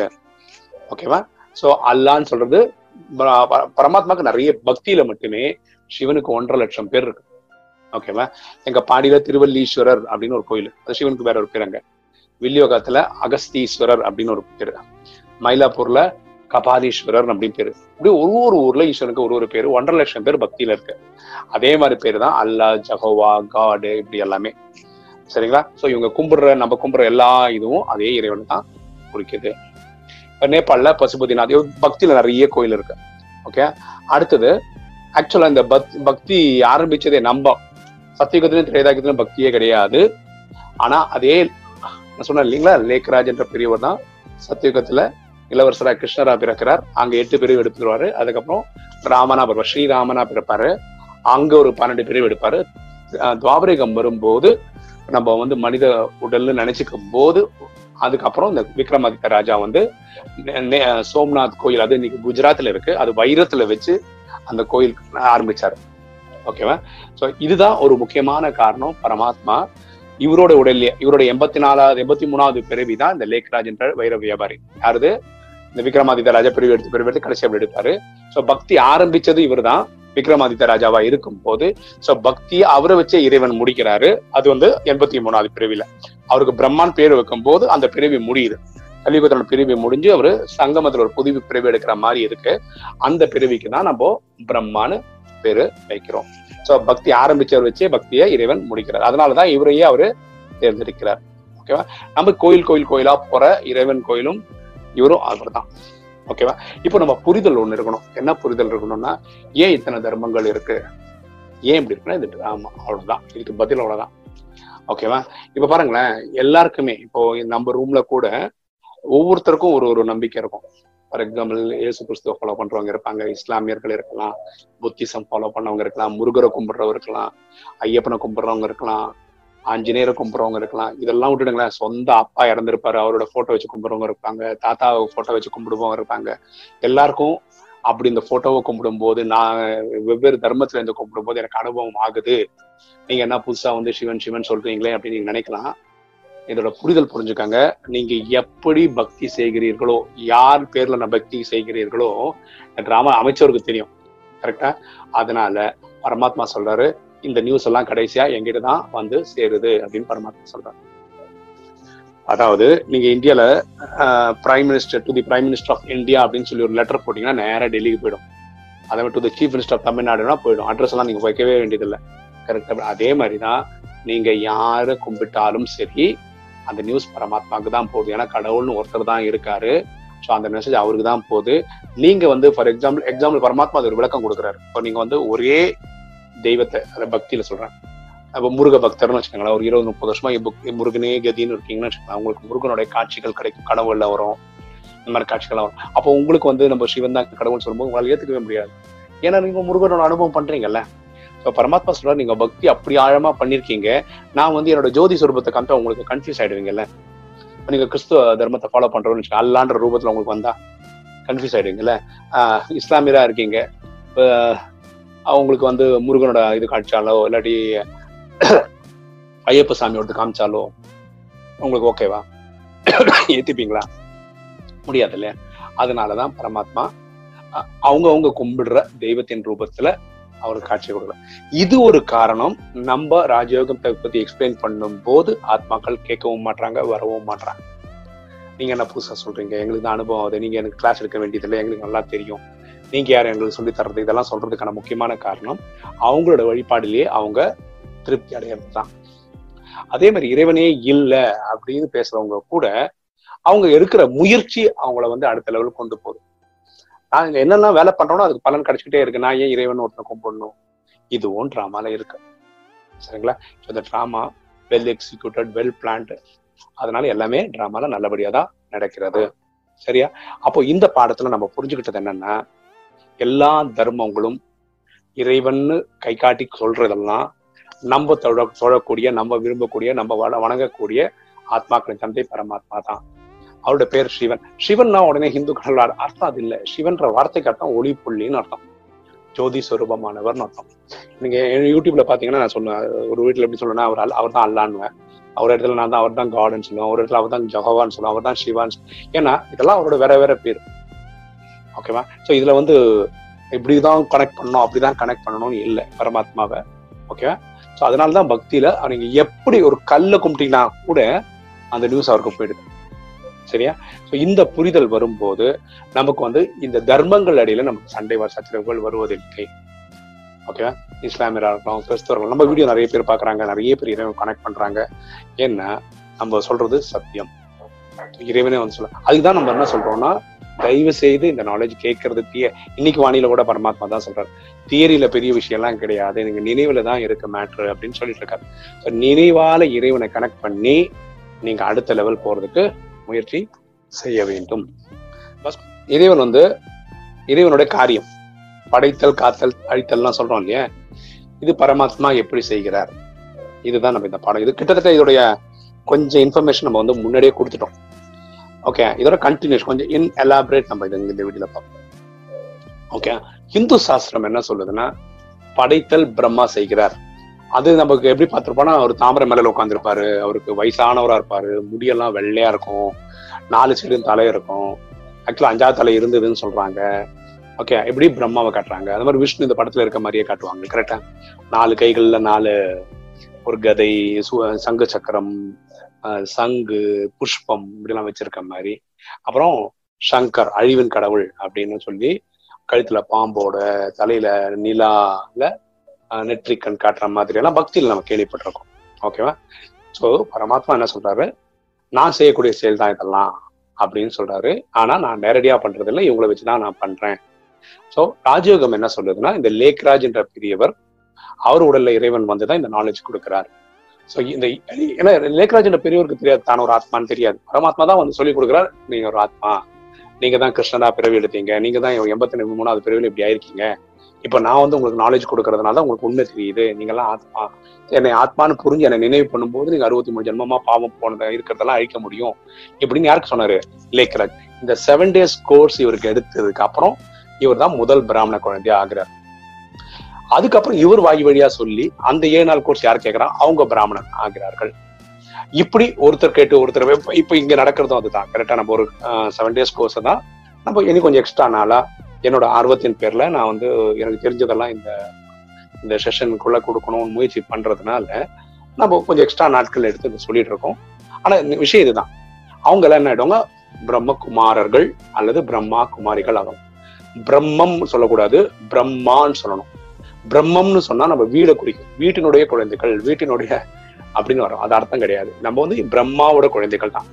ஓகேவா சோ அல்லான்னு சொல்றது ப- ப- பரமாத்மாக்கு நிறைய பக்தியில மட்டுமே சிவனுக்கு ஒன்றரை லட்சம் பேர் இருக்கு ஓகேவா எங்க பாடியில திருவல்லீஸ்வரர் அப்படின்னு ஒரு கோயில் அது சிவனுக்கு வேற ஒரு பேர் அங்க வில்லியோகத்துல அகஸ்தீஸ்வரர் அப்படின்னு ஒரு பேரு மயிலாப்பூர்ல கபாலீஸ்வரர் அப்படின்னு பேரு இப்படி ஒரு ஒரு ஊர்ல ஈஸ்வரனுக்கு ஒரு ஒரு பேரு ஒன்றரை லட்சம் பேர் பக்தியில இருக்கு அதே மாதிரி பேரு தான் அல்லா ஜஹோவா காடு இப்படி எல்லாமே சரிங்களா சோ இவங்க கும்பிடுற நம்ம கும்பிடுற எல்லா இதுவும் அதே இறைவன் தான் குறிக்குது இப்ப நேபாள்ல பசுபதிநாத் இவ- பக்தியில நிறைய கோயில் இருக்கு ஓகே அடுத்தது ஆக்சுவலா இந்த பக்- பக்தி ஆரம்பிச்சதே நம்ம சத்தியுகத்திலும் திரேதாயுகத்திலும் பக்தியே கிடையாது ஆனா அதே நான் சொன்னேன் இல்லைங்களா லேக்ராஜ் என்ற பெரியவர் தான் சத்தியுகத்துல இளவரசரா கிருஷ்ணரா பிறக்கிறார் அங்க எட்டு பிரிவு எடுத்துருவாரு அதுக்கப்புறம் ராமனா பிறப்பார் ஸ்ரீராமனா பிறப்பாரு அங்க ஒரு பன்னெண்டு பிரிவு எடுப்பாரு அஹ் துவாபரிகம் வரும்போது நம்ம வந்து மனித உடல்னு நினைச்சுக்கும் போது அதுக்கப்புறம் இந்த விக்ரமாதித்ய ராஜா வந்து நே- நே- சோம்நாத் கோயில் அது இன்னைக்கு குஜராத்ல இருக்கு அது வைரத்துல வச்சு அந்த கோயில் ஆரம்பிச்சாரு ஓகேவா சோ இதுதான் ஒரு முக்கியமான காரணம் பரமாத்மா இவரோட உடல்ல இவரோட எண்பத்தி நாலாவது எண்பத்தி மூணாவது பிறவி தான் இந்த லேக்ராஜ் என்ற வைர வியாபாரி யாருது இந்த விக்ரமாதித்ய ராஜா பிரிவு எடுத்து பிரிவு எடுத்து கடைசி அப்படி எடுப்பாரு சோ பக்தி ஆரம்பிச்சது இவர்தான் விக்ரமாதித்ய ராஜாவா இருக்கும் போது சோ பக்தியை அவரை வச்சே இறைவன் முடிக்கிறாரு அது வந்து எண்பத்தி மூணாவது பிரிவில அவருக்கு பிரம்மான் பேர் வைக்கும் போது அந்த பிறவி முடியுது கலியுகத்தோட பிரிவு முடிஞ்சு அவரு சங்கமத்துல ஒரு புது பிறவி எடுக்கிற மாதிரி இருக்கு அந்த பிறவிக்கு தான் நம்ம பிரம்மான்னு பேரு வைக்கிறோம் சோ பக்தி ஆரம்பிச்சவர் வச்சே பக்தியை இறைவன் முடிக்கிறார் அதனாலதான் இவரையே அவரு தேர்ந்தெடுக்கிறார் ஓகேவா நம்ம கோயில் கோயில் கோயிலா போற இறைவன் கோயிலும் இவரும் அவர் தான் ஓகேவா இப்போ நம்ம புரிதல் ஒண்ணு இருக்கணும் என்ன புரிதல் இருக்கணும்னா ஏன் இத்தனை தர்மங்கள் இருக்கு ஏன் இப்படி இருக்குன்னா இது ஆமா அவ்வளவுதான் இதுக்கு பதில் அவ்வளவுதான் ஓகேவா இப்ப பாருங்களேன் எல்லாருக்குமே இப்போ நம்ம ரூம்ல கூட ஒவ்வொருத்தருக்கும் ஒரு ஒரு நம்பிக்கை இருக்கும் ஃபார் எக்ஸாம்பிள் இயேசு கிறிஸ்துவ ஃபாலோ பண்றவங்க இருப்பாங்க இஸ்லாமியர்கள் இருக்கலாம் புத்திசம் ஃபாலோ பண்ணவங்க இருக்கலாம் முருகரை கும்பிடுறவங்க இருக்கலாம் ஐயப்பனை கும்பிடுறவங்க இருக்கலாம் ஆஞ்சநேயரை கும்பிடுறவங்க இருக்கலாம் இதெல்லாம் விட்டுடுங்களேன் சொந்த அப்பா இறந்திருப்பாரு அவரோட போட்டோ வச்சு கும்பிடுறவங்க இருப்பாங்க தாத்தா போட்டோ வச்சு கும்பிடுறவங்க இருப்பாங்க எல்லாருக்கும் அப்படி இந்த போட்டோவை கும்பிடும்போது நான் வெவ்வேறு தர்மத்துல இருந்து கும்பிடும்போது எனக்கு அனுபவம் ஆகுது நீங்க என்ன புதுசா வந்து சிவன் சிவன் சொல்றீங்களே அப்படின்னு நீங்க நினைக்கலாம் இதோட புரிதல் புரிஞ்சுக்காங்க நீங்க எப்படி பக்தி செய்கிறீர்களோ யார் பேர்ல நான் பக்தி செய்கிறீர்களோ டிராமா அமைச்சருக்கு தெரியும் கரெக்டா அதனால பரமாத்மா சொல்றாரு இந்த நியூஸ் எல்லாம் கடைசியா எங்கிட்ட தான் வந்து சேருது அப்படின்னு பரமாத்மா சொல்றாரு அதாவது நீங்க இந்தியால prime minister to the prime minister of India அப்படின்னு சொல்லி ஒரு லெட்டர் போட்டீங்கன்னா நேரா டெல்லிக்கு போயிடும் அதை to the chief minister of தமிழ்நாடுனா போயிடும் அட்ரஸ் எல்லாம் நீங்க வைக்கவே வேண்டியதில்லை கரெக்டா அதே மாதிரி தான் நீங்க யாரை கும்பிட்டாலும் சரி அந்த நியூஸ் பரமாத்மாவுக்கு தான் போகுது ஏன்னா கடவுள்னு ஒருத்தர் தான் இருக்காரு ஸோ அந்த மெசேஜ் அவருக்கு தான் போகுது நீங்க வந்து ஃபார் எக்ஸாம்பிள் எக்ஸாம்பிள் பரமாத்மா அது ஒரு விளக்கம் கொடுக்குறாரு இப்போ நீங்க வந்து ஒரே தெய்வத்தை அதை பக்தியில சொல்றேன் அப்போ முருக பக்தர்னு வச்சுக்கோங்களேன் ஒரு இருபது முப்பது வருஷமா இப்ப முருகனே கதின்னு இருக்கீங்கன்னு வச்சுக்கோங்களேன் உங்களுக்கு முருகனுடைய காட்சிகள் கிடைக்கும் கடவுள்ல வரும் இந்த மாதிரி காட்சிகள் வரும் அப்போ உங்களுக்கு வந்து நம்ம சிவன் தான் கடவுள் சொல்லும்போது உங்களால ஏத்துக்கவே முடியாது ஏன்னா நீங்க முருகனோட அனுபவம் பண்றீங்கல்ல இப்ப பரமாத்மா சொல்றாரு நீங்க பக்தி அப்படி ஆழமா பண்ணிருக்கீங்க நான் வந்து என்னோட ஜோதி சுரூபத்தை காமிச்சா உங்களுக்கு கன்ஃபியூஸ் ஆயிடுவீங்கல்ல இப்ப நீங்க கிறிஸ்துவ தர்மத்தை ஃபாலோ பண்றோம்னு வச்சுக்கோங்க, அல்லான்ற ரூபத்துல உங்களுக்கு வந்தா கன்ஃபியூஸ் ஆயிடுவீங்கல்ல ஆஹ் இஸ்லாமியரா இருக்கீங்க இப்ப அவங்களுக்கு வந்து முருகனோட இது காமிச்சாலோ இல்லாட்டி ஐயப்ப சாமியோட காமிச்சாலோ உங்களுக்கு ஓகேவா ஏத்துப்பீங்களா முடியாது இல்லையா அதனாலதான் பரமாத்மா அ- அவங்க அவங்க கும்பிடுற தெய்வத்தின் ரூபத்துல அவருக்கு காட்சி கொடுக்கல இது ஒரு காரணம் நம்ம ராஜயோகத்தை பத்தி எக்ஸ்பிளைன் பண்ணும் போது ஆத்மாக்கள் கேட்கவும் மாட்றாங்க வரவும் மாட்றாங்க நீங்க என்ன புதுசா சொல்றீங்க எங்களுக்கு தான் அனுபவம் அது நீங்க எனக்கு கிளாஸ் எடுக்க வேண்டியதில்லை எங்களுக்கு நல்லா தெரியும் நீங்க யார் எங்களுக்கு சொல்லி தர்றது இதெல்லாம் சொல்றதுக்கான முக்கியமான காரணம் அவங்களோட வழிபாடிலேயே அவங்க திருப்தி அடையிறது தான் அதே மாதிரி இறைவனே இல்லை அப்படின்னு பேசுறவங்க கூட அவங்க இருக்கிற முயற்சி அவங்கள வந்து அடுத்த லெவலுக்கு கொண்டு போகுது நாங்க என்னெல்லாம் வேலை பண்றோமோ அதுக்கு பலன் கிடைச்சிக்கிட்டே இருக்கு நான் ஏன் இறைவன் ஒருத்தனை கும்பிடணும் இதுவும் ட்ராமால இருக்கு சரிங்களா So, இந்த drama well executed well planned அதனால எல்லாமே ட்ராமால நல்லபடியா தான் நடக்கிறது சரியா அப்போ இந்த பாடத்துல நம்ம புரிஞ்சுக்கிட்டது என்னன்னா எல்லா தர்மங்களும் இறைவன்னு கை காட்டி சொல்றதெல்லாம் நம்ம தொழ தொழக்கூடிய நம்ம விரும்பக்கூடிய நம்ம வண- வணங்கக்கூடிய ஆத்மாக்களின் தந்தை பரமாத்மா தான் அவருடைய பேர் சிவன் சிவன்னா உடனே இந்துக்கள் அர்- அர்த்தம் அது இல்லை சிவன்ற வார்த்தைக்கு அர்த்தம் ஒளி புள்ளின்னு அர்த்தம் ஜோதி சொரூபமானவர்னு அர்த்தம் நீங்க யூடியூப்ல பாத்தீங்கன்னா நான் சொல்லுவேன் ஒரு வீட்டுல எப்படி சொல்லுவேன்னா அவர் அல்- அவர் தான் அல்லான்னுவேன் ஒரு இடத்துல நான் தான் அவர் தான் காடுன்னு சொல்லுவேன் ஒரு இடத்துல அவர் தான் ஜகவான்னு சொல்லுவேன் அவர் தான் சிவான்னு சொல்லுவேன். ஏன்னா இதெல்லாம் அவரோட வேற வேற பேர் ஓகேவா சோ இதுல வந்து இப்படிதான் கனெக்ட் பண்ணணும் அப்படிதான் கனெக்ட் பண்ணணும்னு இல்லை பரமாத்மாவை ஓகேவா சோ அதனாலதான் பக்தியில நீங்க எப்படி ஒரு கல்லை கும்பிட்டீங்கன்னா கூட அந்த நியூஸ் அவருக்கு போயிடுது சரியா சோ இந்த புரிதல் வரும்போது நமக்கு வந்து இந்த தர்மங்கள் அடியில நமக்கு சண்டை வ- சச்சரவுகள் வருவதில்லை ஓகேவா இஸ்லாமியரா இருக்கட்டும் கிறிஸ்தவர்கள் நம்ம வீடியோ நிறைய பேர் பாக்குறாங்க நிறைய பேர் இறைவன் கனெக்ட் பண்றாங்க ஏன்னா நம்ம சொல்றது சத்தியம் இறைவனே வந்து சொல்ல அதுக்குதான் நம்ம என்ன சொல்றோம்னா தயவு செய்து இந்த நாலேஜ் கேட்கறது தீய இன்னைக்கு வாணியில கூட பரமாத்மா தான் சொல்றாரு தியரியில பெரிய விஷயம் எல்லாம் கிடையாது நீங்க நினைவுல தான் இருக்கு மேட்ரு அப்படின்னு சொல்லிட்டு இருக்காரு So, நினைவால இறைவனை கனெக்ட் பண்ணி நீங்க அடுத்த லெவல் போறதுக்கு முயற்சி செய்ய வேண்டும் First, இறைவன் வந்து இறைவனுடைய காரியம் படைத்தல் காத்தல் அழித்தல்லாம் சொல்றோம் இல்லையா இது பரமாத்மா எப்படி செய்கிறார் இதுதான் நம்ம இந்த பாடம் இது கிட்டத்தட்ட இதோடைய கொஞ்சம் இன்ஃபர்மேஷன் நம்ம வந்து முன்னாடியே கொடுத்துட்டோம் ஓகே இதோட கண்டினியூஸ் கொஞ்சம் இன் எலாபரேட் நம்ம இது இந்த வீடியோல பார்ப்போம் ஓகே இந்து சாஸ்திரம் என்ன சொல்லுதுன்னா படைத்தல் பிரம்மா செய்கிறார் அது நமக்கு எப்படி பார்த்திருப்போம்னா அவர் தாமரை மேல உட்காந்துருப்பாரு அவருக்கு வயசானவரா இருப்பாரு முடியெல்லாம் வெள்ளையா இருக்கும் நாலு சைடும் தலை இருக்கும் ஆக்சுவலா அஞ்சாவது தலை இருந்ததுன்னு சொல்றாங்க ஓகே எப்படி பிரம்மாவை காட்டுறாங்க அது மாதிரி விஷ்ணு இந்த படத்துல இருக்க மாதிரியே காட்டுவாங்க கரெக்டா நாலு கைகள்ல நாலு ஒரு கதை சு- சங்கு சக்கரம் அஹ், சங்கு புஷ்பம் இப்படிலாம் வச்சிருக்க மாதிரி அப்புறம் சங்கர் அழிவின் கடவுள் அப்படின்னு சொல்லி கழுத்துல பாம்போட தலையில நிலால அஹ், நெற்றிக்கண் காட்டுற மாதிரி எல்லாம் பக்தியில நம்ம கேள்விப்பட்டிருக்கோம் ஓகேவா சோ பரமாத்மா என்ன சொல்றாரு நான் செய்யக்கூடிய செயல் தான் இதெல்லாம் அப்படின்னு சொல்றாரு ஆனா நான் நேரடியா பண்றது இல்லை இவங்களை வச்சுதான் நான் பண்றேன் சோ ராஜயோகம் என்ன சொல்லுதுன்னா இந்த லேக்ராஜ் என்ற பெரியவர் அவர் உடல்ல இறைவன் வந்துதான் இந்த நாலேஜ் கொடுக்கிறார் சோ இந்த ஏன்னா லேக்ராஜ் என்ற பெரியவருக்கு தெரியாது தான் ஒரு ஆத்மான்னு தெரியாது பரமாத்மா தான் வந்து சொல்லி கொடுக்குறார் நீங்க ஒரு ஆத்மா நீங்க தான் கிருஷ்ணனா பிறவி எடுத்தீங்க நீங்க தான் எண்பத்தி மூணாவது பிறவியில் இப்படி ஆயிருக்கீங்க இப்ப நான் வந்து உங்களுக்கு நாலேஜ் கொடுக்கறதுனால தான் உங்களுக்கு உண்மை தெரியுது நீங்கெல்லாம் ஆத்மா என்னை ஆத்மான்னு புரிஞ்சு என்னை நினைவு பண்ணும்போது நீங்க அறுபத்தி மூணு ஜென்மமா பாவம் போனதை இருக்கிறதெல்லாம் அழிக்க முடியும் இப்படின்னு யாருக்கு சொன்னாரு லேக்ராஜ் இந்த செவன் டேஸ் கோர்ஸ் இவருக்கு எடுத்ததுக்கு அப்புறம் இவர் தான் முதல் பிராமண குழந்தையா ஆகிறார் அதுக்கப்புறம் இவர் வாய் வழியா சொல்லி அந்த ஏழு நாள் கோர்ஸ் யார் கேட்கறா அவங்க பிராமணன் ஆகிறார்கள் இப்படி ஒருத்தர் கேட்டு ஒருத்தர் இப்ப- இப்ப இங்க நடக்கிறதும் அதுதான் கரெக்டா நம்ம ஒரு செவன் டேஸ் கோர்ஸ் தான் நம்ம இனி கொஞ்சம் எக்ஸ்ட்ரா நாளா என்னோட ஆர்வத்தின் பேர்ல நான் வந்து எனக்கு தெரிஞ்சதெல்லாம் இந்த இந்த செஷனுக்குள்ள கொடுக்கணும்னு முயற்சி பண்றதுனால நம்ம கொஞ்சம் எக்ஸ்ட்ரா நாட்கள் எடுத்து இதை சொல்லிட்டு இருக்கோம் ஆனா இந்த விஷயம் இதுதான் அவங்க எல்லாம் என்ன ஆயிடுவாங்க பிரம்மகுமாரர்கள் அல்லது பிரம்மா குமாரிகள் ஆகும் பிரம்மம் சொல்லக்கூடாது பிரம்மான்னு சொல்லணும் பிரம்மம்னு சொன்னா நம்ம வீடை குறிக்கும் வீட்டினுடைய குழந்தைகள் வீட்டினுடைய அப்படின்னு வரும் அது அர்த்தம் கிடையாது நம்ம வந்து பிரம்மாவோட குழந்தைகள் தான்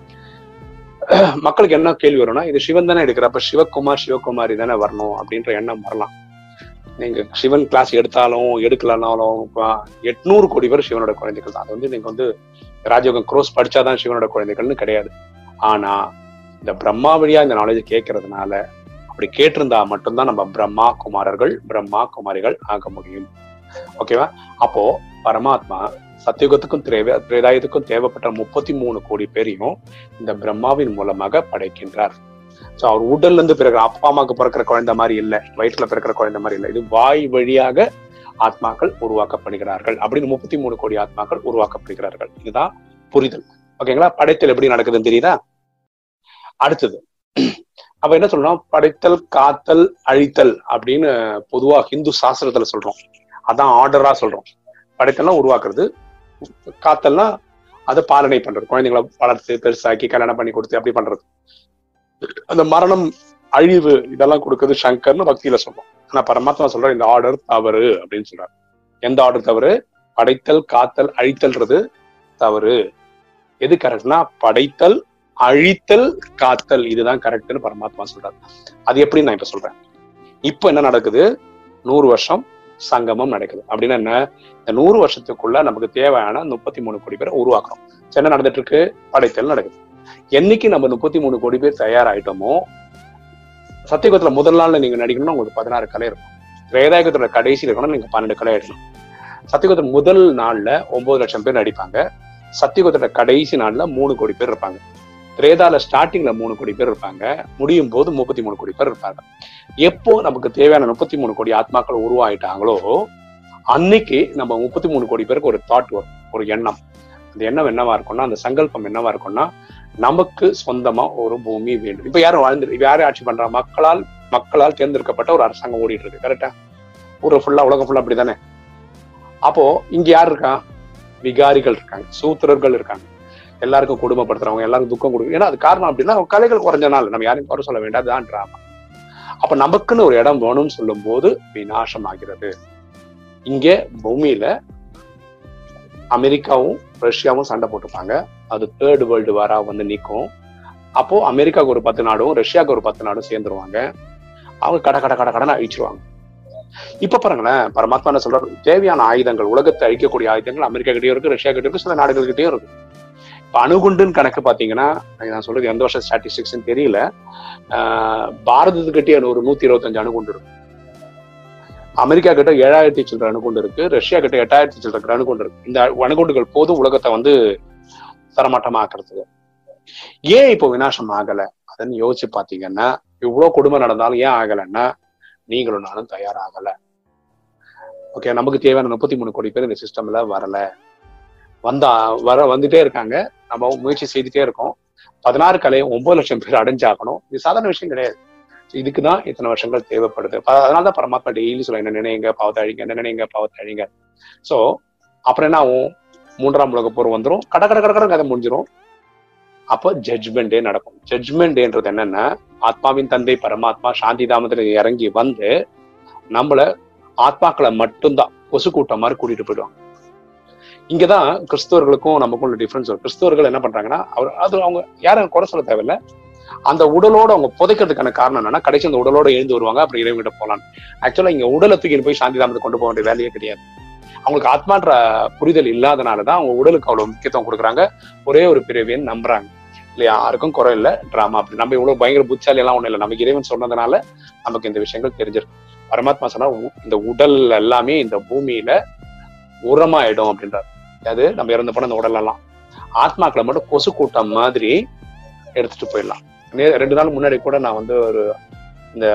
மக்களுக்கு என்ன கேள்வி வரும்னா இது சிவன் தானே எடுக்கிறப்ப சிவகுமார் சிவகுமாரி தானே வரணும் அப்படின்ற எண்ணம் வரலாம் நீங்க சிவன் கிளாஸ் எடுத்தாலும் எடுக்கலனாலும் எட்நூறு கோடி பேர் சிவனோட குழந்தைகள் தான் அது வந்து நீங்க வந்து ராஜயோகம் க்ரோஸ் படிச்சாதான் சிவனோட குழந்தைகள்னு கிடையாது ஆனா இந்த பிரம்மா வழியா இந்த நாலேஜ் கேட்கறதுனால அப்படி கேட்டிருந்தா மட்டும்தான் நம்ம பிரம்மா குமாரர்கள் பிரம்மா குமாரிகள் ஆக முடியும் ஓகேவா அப்போ பரமாத்மா சத்தியுகத்துக்கும் தேவை திரேதாயத்துக்கும் தேவைப்பட்ட முப்பத்தி மூணு கோடி பேரையும் இந்த பிரம்மாவின் மூலமாக படைக்கின்றார் சோ அவர் உடல்ல இருந்து பிறகு அப்பா அம்மாவுக்கு பிறக்கிற குழந்தை மாதிரி இல்ல வயிற்றுல பிறக்கிற குழந்தை மாதிரி இல்ல இது வாய் வழியாக ஆத்மாக்கள் உருவாக்கப்படுகிறார்கள் அப்படின்னு முப்பத்தி மூணு கோடி ஆத்மாக்கள் உருவாக்கப்படுகிறார்கள் இதுதான் புரிதல் ஓகேங்களா படைத்தல் எப்படி நடக்குதுன்னு தெரியுதா அடுத்தது அப்ப என்ன சொல்றோம் படைத்தல் காத்தல் அழித்தல் அப்படின்னு பொதுவா ஹிந்து சாஸ்திரத்துல சொல்றோம் அதான் ஆர்டரா சொல்றோம் படைத்தல்னா உருவாக்குறது காத்தல்னா அதை பாலனை பண்றது குழந்தைங்களை வளர்த்து பெருசாக்கி கல்யாணம் பண்ணி கொடுத்து அப்படி பண்றது அந்த மரணம் அழிவு இதெல்லாம் கொடுக்கறது சங்கர்னு பக்தியில சொல்றோம் ஆனா பரமாத்மா சொல்ற இந்த ஆர்டர் தவறு அப்படின்னு சொல்றாரு எந்த ஆர்டர் தவறு படைத்தல் காத்தல் அழித்தல்ன்றது தவறு எது கரெக்ட்னா படைத்தல் அழித்தல் காத்தல் இதுதான் கரெக்ட்னு பரமாத்மா சொல்றாரு அது எப்படி நான் இப்ப சொல்றேன் இப்போ என்ன நடக்குது நூறு வருஷம் சங்கமம் நடக்குது அப்படின்னா என்ன இந்த நூறு வருஷத்துக்குள்ள நமக்கு தேவையான முப்பத்தி மூணு கோடி பேரை உருவாக்குறோம் என்ன நடந்துட்டு இருக்கு படைத்தல் நடக்குது என்னைக்கு நம்ம முப்பத்தி மூணு கோடி பேர் தயாராயிட்டோமோ சத்தியகுத்துல முதல் நாள்ல நீங்க நடிக்கணும்னா உங்களுக்கு பதினாறு கலை இருக்கும் திரேதாயகத்தோட கடைசியில் இருக்கணும் நீங்க பன்னெண்டு கலை ஆயிடணும் சத்தியகுத்த முதல் நாள்ல ஒன்பது லட்சம் பேர் நடிப்பாங்க சத்தியகுத்தோட கடைசி நாள்ல மூணு கோடி பேர் இருப்பாங்க திரேதால ஸ்டார்டிங்ல மூணு கோடி பேர் இருப்பாங்க முடியும் போது முப்பத்தி மூணு கோடி பேர் இருப்பாங்க எப்போ நமக்கு தேவையான முப்பத்தி மூணு கோடி ஆத்மாக்கள் உருவாயிட்டாங்களோ அன்னைக்கு நம்ம முப்பத்தி மூணு கோடி பேருக்கு ஒரு தாட் வரும் ஒரு எண்ணம் அந்த எண்ணம் என்னவா இருக்கும்னா அந்த சங்கல்பம் என்னவா இருக்கும்னா நமக்கு சொந்தமா ஒரு பூமி வேண்டும் இப்ப யாரும் வாழ்ந்து இப்ப யாரும் ஆட்சி பண்றா மக்களால் மக்களால் தேர்ந்தெடுக்கப்பட்ட ஒரு அரசாங்கம் ஓடிட்டு இருக்கு கரெக்டா ஊர் ஃபுல்லா உலகம் ஃபுல்லா அப்படிதானே அப்போ இங்க யார் இருக்கா விகாரிகள் இருக்காங்க சூத்திரர்கள் இருக்காங்க எல்லாருக்கும் குடும்பப்படுத்துறவங்க எல்லாருக்கும் துக்கம் கொடுக்கும் ஏன்னா அது காரணம் அப்படின்னா கலைகள் குறைஞ்ச நாள் நம்ம யாரையும் குறை சொல்ல வேண்டாம் அதுதான் டிராமா அப்ப நமக்குன்னு ஒரு இடம் வேணும்னு சொல்லும் போது விநாசம் ஆகிறது இங்க பூமியில அமெரிக்காவும் ரஷ்யாவும் சண்டை போட்டுப்பாங்க அது தேர்ட் வேர்ல்டு வாரா வந்து நிற்கும் அப்போ அமெரிக்காவுக்கு ஒரு பத்து நாடும் ரஷ்யாவுக்கு ஒரு பத்து நாடும் சேர்ந்துருவாங்க அவங்க கடை கடை கடை கடனை அழிச்சிருவாங்க இப்ப பாருங்களேன் பரமாத்மா என்ன சொல்றாரு தேவையான ஆயுதங்கள் உலகத்தை அழிக்கக்கூடிய ஆயுதங்கள் அமெரிக்கா கிட்டயும் இருக்கு ரஷ்யா கிட்டயும் இருக்கு சில நாடுகள் கிட்டயும் இருக்கு இப்ப அணுகுண்டுன்னு கணக்கு பாத்தீங்கன்னா நான் சொல்றது எந்த வருஷம் ஸ்டாட்டிஸ்டிக்ஸ் தெரியல பாரதத்துக்கிட்டே ஒரு நூத்தி இருபத்தஞ்சு அணுகுண்டு இருக்கு அமெரிக்கா கிட்ட ஏழாயிரத்தி சில்லற அணுகுண்டு இருக்கு ரஷ்யா கிட்ட எட்டாயிரத்தி சில்லற அணுகுண்டு இருக்கு இந்த அணுகுண்டுகள் போதும் உலகத்தை வந்து தரமாட்டமாக்குறதுக்கு ஏன் இப்போ விநாசம் ஆகல அதன்னு யோசிச்சு பாத்தீங்கன்னா இவ்வளவு குடும்பம் நடந்தாலும் ஏன் ஆகலைன்னா நீங்களும் நானும் தயாராகல ஓகே நமக்கு தேவையான முப்பத்தி மூணு கோடி பேர் இந்த சிஸ்டம்ல வரல வந்தா வர வந்துட்டே இருக்காங்க நம்ம முயற்சி செய்துட்டே இருக்கோம் பதினாறு கலையை ஒன்பது லட்சம் பேர் அடைஞ்சாகணும் இது சாதாரண விஷயம் கிடையாது இதுக்குதான் இத்தனை வருஷங்கள் தேவைப்படுது அதனாலதான் பரமாத்மா டெய்லி சொல்ல என்ன நினைங்க பாவத்தை அழிங்க என்ன நினைங்க பாவத்தை அழிங்க சோ அப்புறம் என்ன ஆகும் மூன்றாம் உலக போர் வந்துடும் கட கட கட கதை முடிஞ்சிடும் அப்போ ஜட்ஜ்மெண்டே நடக்கும் ஜட்ஜ்மெண்ட் டேன்றது என்னன்னா ஆத்மாவின் தந்தை பரமாத்மா சாந்தி தாமத்துல இறங்கி வந்து நம்மள ஆத்மாக்களை மட்டும்தான் கொசு கூட்டம் மாதிரி கூட்டிட்டு போயிடுவாங்க இங்கதான் கிறிஸ்தவர்களுக்கும் நமக்கும் உள்ள டிஃபரன்ஸ் வரும் கிறிஸ்தவர்கள் என்ன பண்றாங்கன்னா அவர் அது அவங்க யாரும் குறை சொல்ல தேவையில்ல அந்த உடலோட அவங்க புதைக்கிறதுக்கான காரணம் என்னன்னா கடைசி அந்த உடலோட எழுந்து வருவாங்க அப்புறம் இறைவன்கிட்ட போலாம் ஆக்சுவலா இங்க உடலை தூக்கிட்டு போய் சாந்தி தாமத்தை கொண்டு போக வேண்டிய வேலையே கிடையாது அவங்களுக்கு ஆத்மான்ற புரிதல் இல்லாதனாலதான் அவங்க உடலுக்கு அவ்வளவு முக்கியத்துவம் கொடுக்குறாங்க ஒரே ஒரு பிறவின்னு நம்புறாங்க இல்லையா யாருக்கும் குறை இல்லை டிராமா அப்படி நம்ம இவ்வளவு பயங்கர புத்தாலி எல்லாம் ஒண்ணும் இல்லை நமக்கு இறைவன் சொன்னதுனால நமக்கு இந்த விஷயங்கள் தெரிஞ்சிருக்கு பரமாத்மா சொன்னா இந்த உடல் எல்லாமே இந்த பூமியில உரமாயிடும் அப்படின்றார் அது நம்ம இறந்து போன இந்த உடல் எல்லாம் ஆத்மாக்களை மட்டும் கொசு கூட்டம் மாதிரி எடுத்துட்டு போயிடலாம் ரெண்டு நாள் முன்னாடி கூட நான் வந்து ஒரு இந்த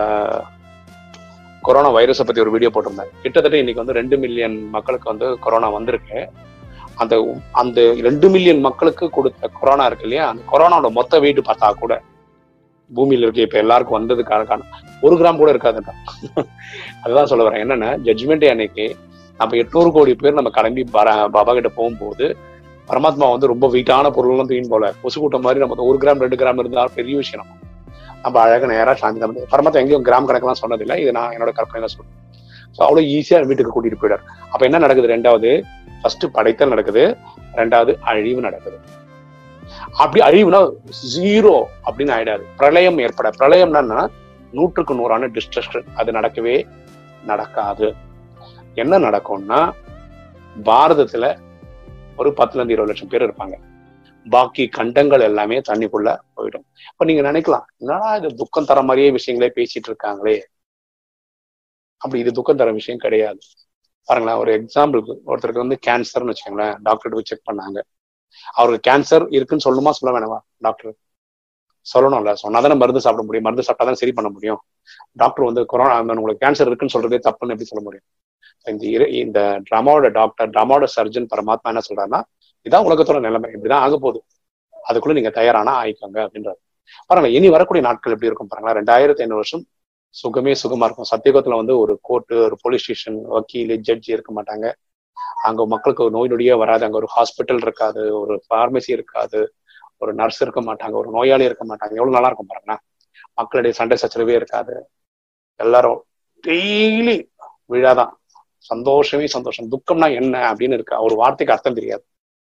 கொரோனா வைரஸை பத்தி ஒரு வீடியோ போட்டிருந்தேன் கிட்டத்தட்ட இன்னைக்கு வந்து ரெண்டு மில்லியன் மக்களுக்கு வந்து கொரோனா வந்திருக்கு அந்த அந்த ரெண்டு மில்லியன் மக்களுக்கு கொடுத்த கொரோனா இருக்கு இல்லையா அந்த கொரோனாவோட மொத்த வெயிட் பார்த்தா கூட பூமியில இருக்க இப்ப எல்லாருக்கும் வந்ததுக்கான காரணம் ஒரு கிராம் கூட இருக்காதுக்கா அதுதான் சொல்ல வரேன் என்னன்னா ஜட்ஜ்மெண்ட் அன்னைக்கு நம்ம எட்நூறு கோடி பேர் நம்ம கிளம்பி பாபா கிட்ட போகும்போது பரமாத்மா வந்து ரொம்ப வெயிட்டான பொருள்லாம் தூயின் போல கொசு கூட்டம் மாதிரி நம்ம ஒரு கிராம் ரெண்டு கிராம் இருந்தாலும் பெரிய விஷயம் நம்ம நம்ம அழகாக நேரா சாந்தி தான் பரமாத்மா எங்கேயும் கிராம் கணக்கெல்லாம் சொன்னதில்லை இது நான் என்னோட கற்பனை சொல்றேன் ஸோ அவ்வளோ ஈஸியா வீட்டுக்கு கூட்டிட்டு போயிடாரு அப்ப என்ன நடக்குது ரெண்டாவது ஃபர்ஸ்ட் படைத்தல் நடக்குது ரெண்டாவது அழிவு நடக்குது அப்படி அழிவுனா ஜீரோ அப்படின்னு ஆயிடாது பிரளயம் ஏற்பட பிரளயம்னா நூற்றுக்கு நூறான டிஸ்ட்ரக்ஷன் அது நடக்கவே நடக்காது என்ன நடக்கும்னா பாரதத்துல ஒரு பத்துல இருந்து இருபது லட்சம் பேர் இருப்பாங்க பாக்கி கண்டங்கள் எல்லாமே தண்ணிக்குள்ள போயிடும் இப்ப நீங்க நினைக்கலாம் என்னடா இது துக்கம் தர மாதிரியே விஷயங்களே பேசிட்டு இருக்காங்களே அப்படி இது துக்கம் தர விஷயம் கிடையாது பாருங்களேன் ஒரு எக்ஸாம்பிளுக்கு ஒருத்தருக்கு வந்து கேன்சர்னு வச்சுக்கோங்களேன் டாக்டர் போய் செக் பண்ணாங்க அவருக்கு கேன்சர் இருக்குன்னு சொல்லுமா சொல்ல வேணாமா டாக்டர் சொல்லணும்ல சொன்னாதானே மருந்து சாப்பிட முடியும் மருந்து சாப்பிட்டா தான் சரி பண்ண முடியும் டாக்டர் வந்து கொரோனா உங்களுக்கு கேன்சர் இருக்குன்னு சொல்றதே தப்புன்னு எப்படி சொல்ல முடியும் இந்த இரு- இந்த ட்ராமாவோட டாக்டர் ட்ராமாவோட சர்ஜன் பரமாத்மா என்ன சொல்றாருன்னா இதான் உலகத்தோட நிலைமை இப்படிதான் ஆக போகுது அதுக்குள்ள நீங்க தயாரானா ஆயிக்கோங்க அப்படின்றாரு பாருங்க இனி வரக்கூடிய நாட்கள் எப்படி இருக்கும் பாருங்களா ரெண்டாயிரத்தி ஐநூறு வருஷம் சுகமே சுகமா இருக்கும் சத்தியகத்துல வந்து ஒரு கோர்ட்டு ஒரு போலீஸ் ஸ்டேஷன் வக்கீல் ஜட்ஜி இருக்க மாட்டாங்க அங்க மக்களுக்கு ஒரு நோய் நொடியே வராது அங்க ஒரு ஹாஸ்பிட்டல் இருக்காது ஒரு பார்மசி இருக்காது ஒரு நர்ஸ் இருக்க மாட்டாங்க ஒரு நோயாளி இருக்க மாட்டாங்க எவ்வளவு நல்லா இருக்கும் பாருங்களேன் மக்களுடைய சண்டை சச்சரவே இருக்காது எல்லாரும் டெய்லி விழாதான் சந்தோஷமே சந்தோஷம் துக்கம்னா என்ன அப்படின்னு இருக்கு ஒரு வார்த்தைக்கு அர்த்தம் தெரியாது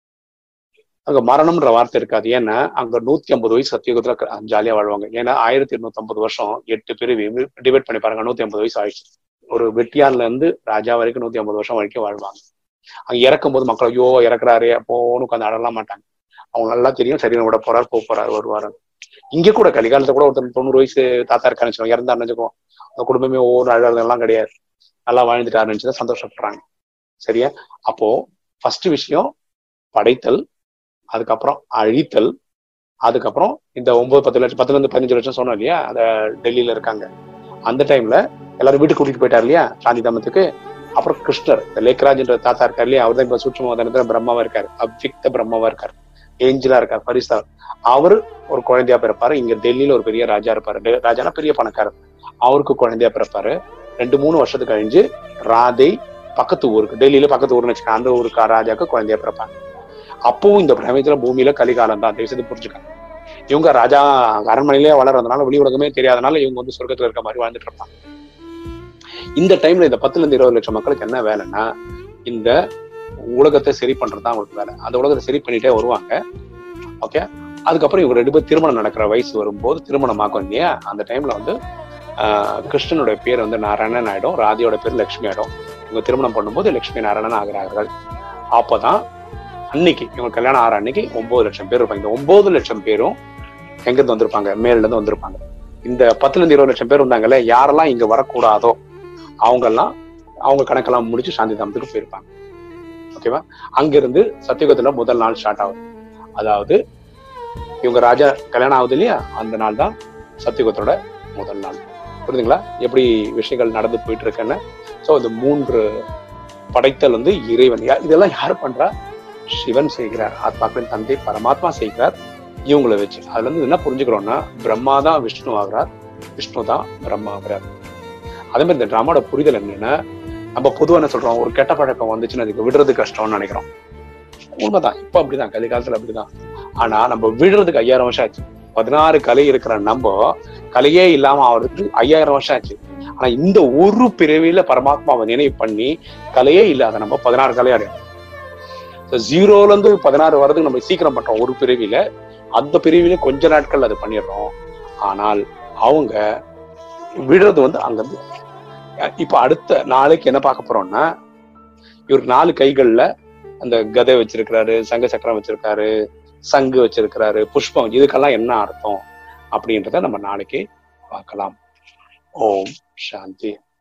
அங்க மரணம்ன்ற வார்த்தை இருக்காது ஏன்னா அங்க நூத்தி ஐம்பது வயசு சத்தியுகத்துல ஜாலியா வாழ்வாங்க ஏன்னா ஆயிரத்தி எண்ணூத்தி ஐம்பது வருஷம் எட்டு பிரிவு டிவைட் பண்ணி பாருங்க நூத்தி ஐம்பது வயசு ஆயிடுச்சு ஒரு வெட்டியான்ல இருந்து ராஜா வரைக்கும் நூத்தி ஐம்பது வருஷம் வரைக்கும் வாழ்வாங்க அங்க இறக்கும் போது மக்கள் ஐயோ இறக்குறாரு அப்போன்னு உட்காந்து அடலாம் மாட்டாங்க அவங்க நல்லா தெரியும் சரி விட போறாரு போக போறாரு வருவாரு இங்க கூட கலிகாலத்துல கூட ஒருத்தர் தொண்ணூறு வயசு தாத்தா இருக்கான்னு வச்சுக்கோங்க இறந்தாருன்னு வச்சுக்கோங்க அந்த குடும்பமே ஒவ்வொரு அழகெல்லாம் கிடையாது நல்லா வாழ்ந்துட்டாருன்னு நினைச்சுதான் சந்தோஷப்படுறாங்க சரியா அப்போ ஃபர்ஸ்ட் விஷயம் படைத்தல் அதுக்கப்புறம் அழித்தல் அதுக்கப்புறம் இந்த ஒன்பது பத்து லட்சம் பத்துல இருந்து பதினஞ்சு லட்சம் சொன்னோம் இல்லையா அந்த டெல்லியில இருக்காங்க அந்த டைம்ல எல்லாரும் வீட்டுக்கு கூட்டிட்டு போயிட்டார் இல்லையா சாந்தி தாமத்துக்கு அப்புறம் கிருஷ்ணர் இந்த லேக்ராஜ்ன்ற தாத்தா இருக்கார் இல்லையா அவர் தான் இப்ப சூட்சமோதனத்துல பிரம்மாவா இருக்காரு அவ்விக்த பிரம்மாவா இருக்காரு ஏஞ்சலா இருக்கார் பரிசா அவரு ஒரு குழந்தையா பிறப்பாரு இங்க டெல்லியில ஒரு பெரிய ராஜா இருப்பாரு டெ- ராஜானா பெரிய பணக்காரர் அவருக்கு குழந்தையா பிறப்பாரு ரெண்டு மூணு வருஷத்துக்கு கழிஞ்சு ராதை பக்கத்து ஊருக்கு டெல்லியில பக்கத்து ஊர்னு வச்சுக்கோங்க அந்த ஊருக்கு ராஜாக்கு குழந்தையா பிறப்பாங்க அப்பவும் இந்த பிரபஞ்சத்துல பூமியில கலிகாலம் தான் தயவுசெய்து புரிஞ்சுக்காங்க இவங்க ராஜா அரண்மனையிலேயே வளர்றதுனால வெளி உலகமே தெரியாதனால இவங்க வந்து சொர்க்கத்துல இருக்க மாதிரி வாழ்ந்துட்டு இருப்பாங்க இந்த டைம்ல இந்த பத்துல இருந்து இருபது லட்சம் மக்களுக்கு என்ன வேலைன்னா இந்த உலகத்தை சரி பண்றது தான் அவங்களுக்கு வேலை அந்த உலகத்தை சரி பண்ணிட்டே வருவாங்க ஓகே அதுக்கப்புறம் இவங்க ரெண்டு பேரும் திருமணம் நடக்கிற வயசு வரும்போது திருமணம் ஆகும் இல்லையா அந்த டைம்ல வந்து ஆஹ், கிருஷ்ணனுடைய பேர் வந்து நாராயணன் ஆயிடும் ராதியோட பேர் லட்சுமி ஆயிடும் இவங்க திருமணம் பண்ணும்போது லட்சுமி நாராயணன் ஆகிறார்கள் அப்பதான் அன்னைக்கு இவங்க கல்யாணம் ஆகிற அன்னைக்கு ஒன்பது லட்சம் பேர் இருப்பாங்க இந்த ஒன்பது லட்சம் பேரும் எங்க இருந்து வந்திருப்பாங்க மேல இருந்து வந்திருப்பாங்க இந்த பத்துல இருந்து இருபது லட்சம் பேர் வந்தாங்கல்ல யாரெல்லாம் இங்க வரக்கூடாதோ அவங்க எல்லாம் அவங்க கணக்கெல்லாம் முடிச்சு சாந்தி தாமத்துக்கு போயிருப்பாங்க ஓகேவா அங்கிருந்து சத்தியுகத்துல முதல் நாள் ஸ்டார்ட் ஆகுது அதாவது இவங்க ராஜா கல்யாணம் ஆகுது இல்லையா அந்த நாள் தான் சத்தியுகத்தோட முதல் நாள் புரியுதுங்களா எப்படி விஷயங்கள் நடந்து போயிட்டு இருக்குன்னு சோ இந்த மூன்று படைத்தல் வந்து இறைவன் யா- இதெல்லாம் யார் பண்றா சிவன் செய்கிறார் ஆத்மாக்களின் தந்தை பரமாத்மா செய்கிறார் இவங்களை வச்சு அதுல இருந்து என்ன புரிஞ்சுக்கிறோம்னா பிரம்மா தான் விஷ்ணு ஆகிறார் விஷ்ணு தான் பிரம்மா ஆகிறார் அதே மாதிரி இந்த டிராமாவோட புரிதல் என்னன்னா நம்ம பொதுவா என்ன சொல்றோம் ஒரு கெட்ட பழக்கம் வந்துச்சுன்னா அதுக்கு விடுறது கஷ்டம்னு நினைக்கிறோம் உண்மைதான் இப்ப அப்படிதான் கலி காலத்துல அப்படிதான் ஆனா நம்ம விடுறதுக்கு ஐயாயிரம் வருஷம் ஆச்சு பதினாறு கலை இருக்கிற நம்ம கலையே இல்லாம ஆகிறதுக்கு ஐயாயிரம் வருஷம் ஆச்சு ஆனா இந்த ஒரு பிறவியில பரமாத்மாவை நினைவு பண்ணி கலையே இல்லாத நம்ம பதினாறு கலை அடையும் ஜீரோல இருந்து பதினாறு வரதுக்கு நம்ம சீக்கிரம் பண்றோம் ஒரு பிறவியில அந்த பிரிவில கொஞ்ச நாட்கள் அது பண்ணிடுறோம் ஆனால் அவங்க விடுறது வந்து அங்கிருந்து அஹ் இப்ப அடுத்த நாளைக்கு என்ன பார்க்க போறோம்னா இவர் நாலு கைகள்ல அந்த கதை வச்சிருக்கிறாரு சங்க சக்கரம் வச்சிருக்காரு சங்கு வச்சிருக்கிறாரு புஷ்பம் இதுக்கெல்லாம் என்ன அர்த்தம் அப்படின்றத நம்ம நாளைக்கு பார்க்கலாம் ஓம் சாந்தி